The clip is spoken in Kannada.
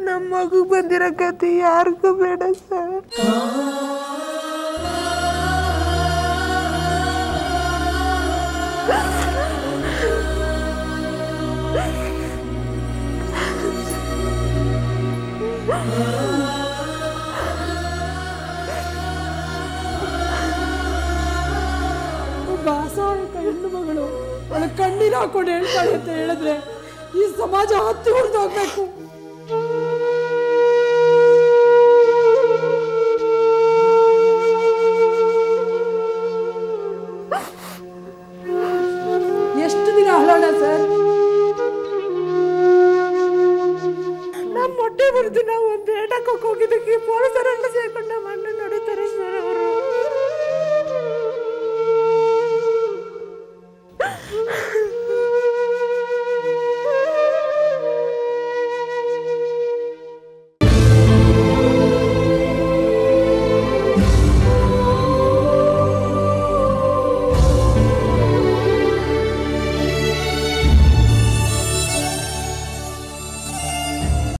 ನಮ್ಮ ಮಗು ಬಂದಿರೋ ಕತೆ ಯಾರಿಗೂ ಬೇಡ ಸರ್ ಒಬ್ಬ ಅಸಹಾಯಕ ಹೆಣ್ಣು ಮಗಳು ಅವಳ ಕಣ್ಣೀರು ಹಾಕೊಂಡು ಹೇಳ್ತಾಳೆ ಅಂತ ಹೇಳಿದ್ರೆ ಈ ಸಮಾಜ ಹತ್ತಿ ಹೊಡೆದೋಗ್ಬೇಕು ಎಷ್ಟು ದಿನ ಹಳೋಣ ಸರ್ ನಮ್ಮ ಮೊಟ್ಟೆ ಬರೆದು ನಾವು ಒಂದು ಏಟಕ್ಕೆ ಹೋಗಿದ್ದಕ್ಕೆ ಪೊಲೀಸರೆಲ್ಲ ಸೇರ್ಕೊಂಡು ನಮ್ಮ ಅಣ್ಣ ನೋಡಿ